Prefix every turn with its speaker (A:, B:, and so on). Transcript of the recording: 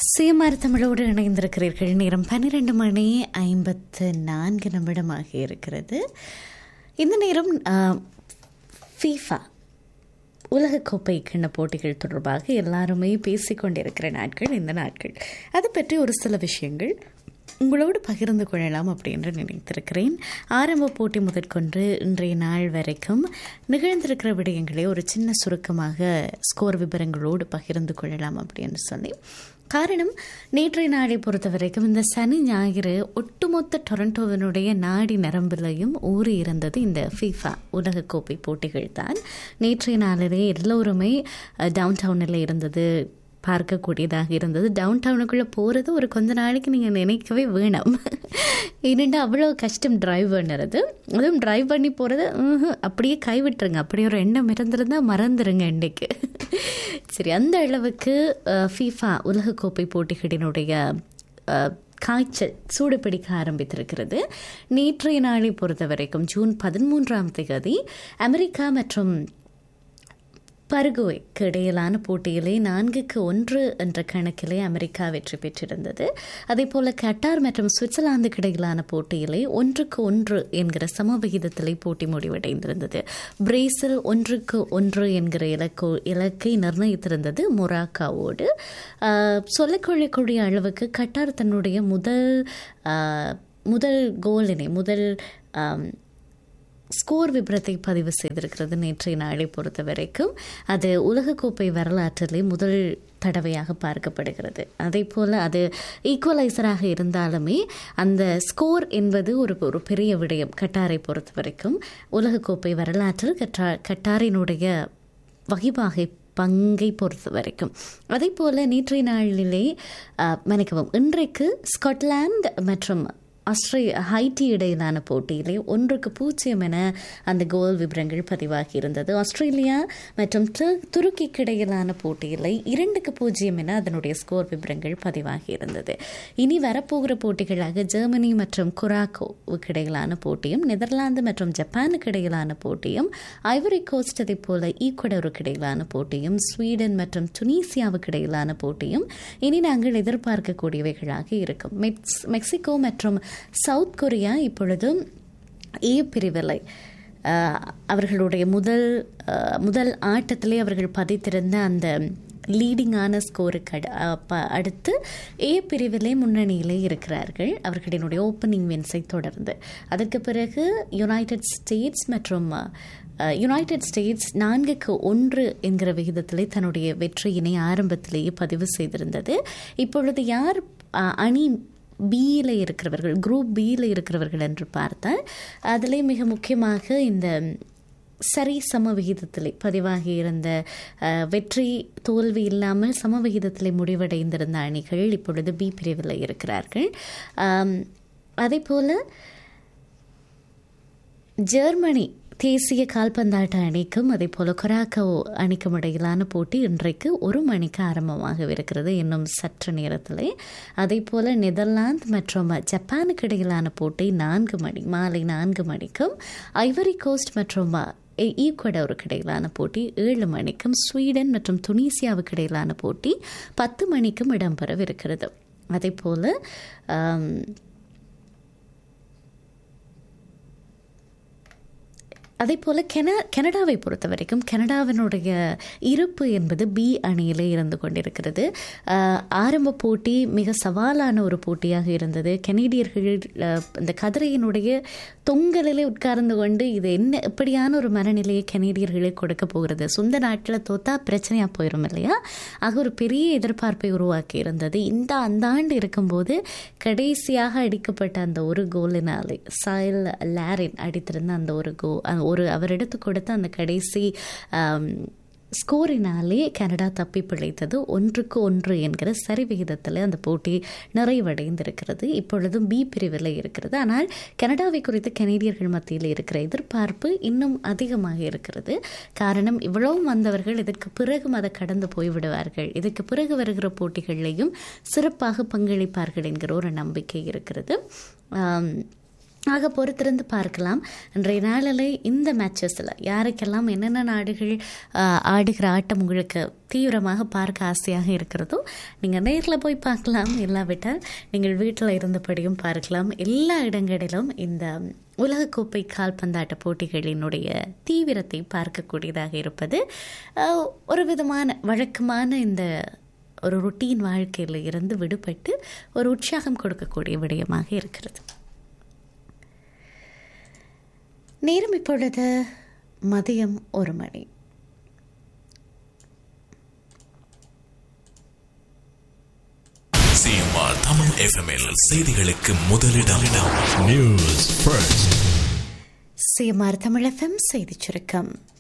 A: சுயமார் தமிழோடு இணைந்திருக்கிறீர்கள் நேரம் பன்னிரெண்டு மணி ஐம்பத்து நான்கு நிமிடமாக இருக்கிறது இந்த நேரம் ஃபீஃபா உலகக்கோப்பை கிண்ண போட்டிகள் தொடர்பாக எல்லாருமே பேசிக்கொண்டிருக்கிற நாட்கள் இந்த நாட்கள் அது பற்றி ஒரு சில விஷயங்கள் உங்களோடு பகிர்ந்து கொள்ளலாம் அப்படின்னு நினைத்திருக்கிறேன் ஆரம்ப போட்டி முதற்கொண்டு இன்றைய நாள் வரைக்கும் நிகழ்ந்திருக்கிற விடயங்களை ஒரு சின்ன சுருக்கமாக ஸ்கோர் விவரங்களோடு பகிர்ந்து கொள்ளலாம் அப்படின்னு சொல்லி காரணம் நேற்றைய நாளை பொறுத்த வரைக்கும் இந்த சனி ஞாயிறு ஒட்டுமொத்த டொரண்டோவினுடைய நாடி நரம்பிலையும் ஊறி இருந்தது இந்த ஃபீஃபா உலகக்கோப்பை போட்டிகள் தான் நேற்றைய நாளிலே எல்லோருமே டவுன் டவுனில் இருந்தது பார்க்கக்கூடியதாக இருந்தது டவுன் டவுனுக்குள்ளே போகிறது ஒரு கொஞ்ச நாளைக்கு நீங்கள் நினைக்கவே வேணாம் ஏனெண்டா அவ்வளோ கஷ்டம் ட்ரைவ் பண்ணுறது அதுவும் ட்ரைவ் பண்ணி போகிறது அப்படியே கைவிட்டுருங்க அப்படியே ஒரு எண்ணம் இருந்திருந்தால் மறந்துடுங்க இன்றைக்கு சரி அந்த அளவுக்கு ஃபீஃபா உலகக்கோப்பை போட்டிகளினுடைய காய்ச்சல் சூடு பிடிக்க ஆரம்பித்திருக்கிறது நேற்றைய நாளை பொறுத்த வரைக்கும் ஜூன் பதிமூன்றாம் தேதி அமெரிக்கா மற்றும் பருகுவைக்கு இடையிலான போட்டியிலே நான்குக்கு ஒன்று என்ற கணக்கிலே அமெரிக்கா வெற்றி பெற்றிருந்தது அதே போல கட்டார் மற்றும் சுவிட்சர்லாந்துக்கு இடையிலான போட்டியிலே ஒன்றுக்கு ஒன்று என்கிற சமவிகிதத்திலே போட்டி முடிவடைந்திருந்தது பிரேசில் ஒன்றுக்கு ஒன்று என்கிற இலக்கு இலக்கை நிர்ணயித்திருந்தது மொராக்காவோடு சொல்லிக்கொள்ளக்கூடிய அளவுக்கு கட்டார் தன்னுடைய முதல் முதல் கோலினை முதல் ஸ்கோர் விபரத்தை பதிவு செய்திருக்கிறது நேற்றைய நாளை பொறுத்த வரைக்கும் அது உலகக்கோப்பை வரலாற்றிலே முதல் தடவையாக பார்க்கப்படுகிறது அதே போல் அது ஈக்குவலைசராக இருந்தாலுமே அந்த ஸ்கோர் என்பது ஒரு ஒரு பெரிய விடயம் கட்டாரை பொறுத்த வரைக்கும் உலகக்கோப்பை வரலாற்றில் கட்டா கட்டாரினுடைய வகிபாகை பங்கை பொறுத்த வரைக்கும் அதே போல் நேற்றைய நாளிலே மன்னிக்கவும் இன்றைக்கு ஸ்காட்லாந்து மற்றும் ஆஸ்திரே ஹைட்டி இடையிலான போட்டியிலே ஒன்றுக்கு பூஜ்ஜியம் என அந்த கோல் விவரங்கள் பதிவாகி இருந்தது ஆஸ்திரேலியா மற்றும் துருக்கிக்கு இடையிலான போட்டியிலே இரண்டுக்கு பூஜ்ஜியம் என அதனுடைய ஸ்கோர் விவரங்கள் பதிவாகி இருந்தது இனி வரப்போகிற போட்டிகளாக ஜெர்மனி மற்றும் குராக்கோவுக்கு இடையிலான போட்டியும் நெதர்லாந்து மற்றும் ஜப்பானுக்கு இடையிலான போட்டியும் ஐவரி கோஸ்ட் அதை போல ஈக்குவடருக்கு இடையிலான போட்டியும் ஸ்வீடன் மற்றும் துனீசியாவுக்கு இடையிலான போட்டியும் இனி நாங்கள் எதிர்பார்க்கக்கூடியவைகளாக இருக்கும் மெக்ஸ் மெக்சிகோ மற்றும் சவுத் கொரியா இப்பொழுது ஏ பிரிவிலை அவர்களுடைய முதல் முதல் ஆட்டத்திலே அவர்கள் பதித்திருந்த அந்த லீடிங்கான ஸ்கோருக்கு அடுத்து ஏ பிரிவிலே முன்னணியிலே இருக்கிறார்கள் அவர்களினுடைய ஓப்பனிங் வின்ஸை தொடர்ந்து அதற்கு பிறகு யுனைடெட் ஸ்டேட்ஸ் மற்றும் யுனைடெட் ஸ்டேட்ஸ் நான்குக்கு ஒன்று என்கிற விகிதத்திலே தன்னுடைய வெற்றியினை ஆரம்பத்திலேயே பதிவு செய்திருந்தது இப்பொழுது யார் அணி பியில் இருக்கிறவர்கள் குரூப் பியில் இருக்கிறவர்கள் என்று பார்த்தால் அதிலே மிக முக்கியமாக இந்த சரி சம விகிதத்திலே பதிவாகி இருந்த வெற்றி தோல்வி இல்லாமல் சம விகிதத்திலே முடிவடைந்திருந்த அணிகள் இப்பொழுது பி பிரிவில் இருக்கிறார்கள் அதே போல் ஜெர்மனி தேசிய கால்பந்தாட்ட அணிக்கும் அதே போல கொராக்கோ அணிக்கும் இடையிலான போட்டி இன்றைக்கு ஒரு மணிக்கு ஆரம்பமாகவிருக்கிறது இன்னும் சற்று நேரத்திலே அதே போல நெதர்லாந்து மற்றும் ஜப்பானுக்கு இடையிலான போட்டி நான்கு மணி மாலை நான்கு மணிக்கும் ஐவரி கோஸ்ட் மற்றும் ஈக்குவடோருக்கு இடையிலான போட்டி ஏழு மணிக்கும் ஸ்வீடன் மற்றும் துனீசியாவுக்கு இடையிலான போட்டி பத்து மணிக்கும் இடம்பெறவிருக்கிறது அதே போல் அதே போல் கென கனடாவை பொறுத்த வரைக்கும் கனடாவினுடைய இருப்பு என்பது பி அணியிலே இருந்து கொண்டிருக்கிறது ஆரம்ப போட்டி மிக சவாலான ஒரு போட்டியாக இருந்தது கனேடியர்கள் இந்த கதிரையினுடைய தொங்கலிலே உட்கார்ந்து கொண்டு இது என்ன எப்படியான ஒரு மனநிலையை கனேடியர்களே கொடுக்க போகிறது சொந்த நாட்டில் தோத்தா பிரச்சனையாக போயிடும் இல்லையா ஆக ஒரு பெரிய எதிர்பார்ப்பை உருவாக்கி இருந்தது இந்த அந்த ஆண்டு இருக்கும்போது கடைசியாக அடிக்கப்பட்ட அந்த ஒரு கோலினாலே சாயல் லேரின் அடித்திருந்த அந்த ஒரு கோ ஒரு அவர் எடுத்து கொடுத்த அந்த கடைசி ஸ்கோரினாலே கனடா தப்பி பிழைத்தது ஒன்றுக்கு ஒன்று என்கிற சரி விகிதத்தில் அந்த போட்டி நிறைவடைந்திருக்கிறது இப்பொழுதும் பி பிரிவில் இருக்கிறது ஆனால் கனடாவை குறித்து கனேடியர்கள் மத்தியில் இருக்கிற எதிர்பார்ப்பு இன்னும் அதிகமாக இருக்கிறது காரணம் இவ்வளவு வந்தவர்கள் இதற்கு பிறகும் அதை கடந்து போய்விடுவார்கள் இதற்கு பிறகு வருகிற போட்டிகளிலையும் சிறப்பாக பங்களிப்பார்கள் என்கிற ஒரு நம்பிக்கை இருக்கிறது ஆக பொறுத்திருந்து பார்க்கலாம் இன்றைய நாளில் இந்த மேட்சஸில் யாருக்கெல்லாம் என்னென்ன நாடுகள் ஆஹ், ஆடுகிற ஆட்டம் உங்களுக்கு தீவிரமாக பார்க்க ஆசையாக இருக்கிறதோ நீங்கள் நேரில் போய் பார்க்கலாம் இல்லாவிட்டால் நீங்கள் வீட்டில் இருந்தபடியும் பார்க்கலாம் எல்லா இடங்களிலும் இந்த உலகக்கோப்பை கால்பந்தாட்ட போட்டிகளினுடைய தீவிரத்தை பார்க்கக்கூடியதாக இருப்பது ஆஹ், ஒரு விதமான வழக்கமான இந்த ஒரு ரொட்டீன் வாழ்க்கையில் இருந்து விடுபட்டு ஒரு உற்சாகம் கொடுக்கக்கூடிய விடயமாக இருக்கிறது நேரம் இப்பொழுது மதியம் ஒரு மணி
B: சிஎம்ஆர் தமிழ் எஃப்எம்எல் செய்திகளுக்கு முதலிடம்
C: News first.
A: CMR Tamil FM செய்திச் சுருக்கம்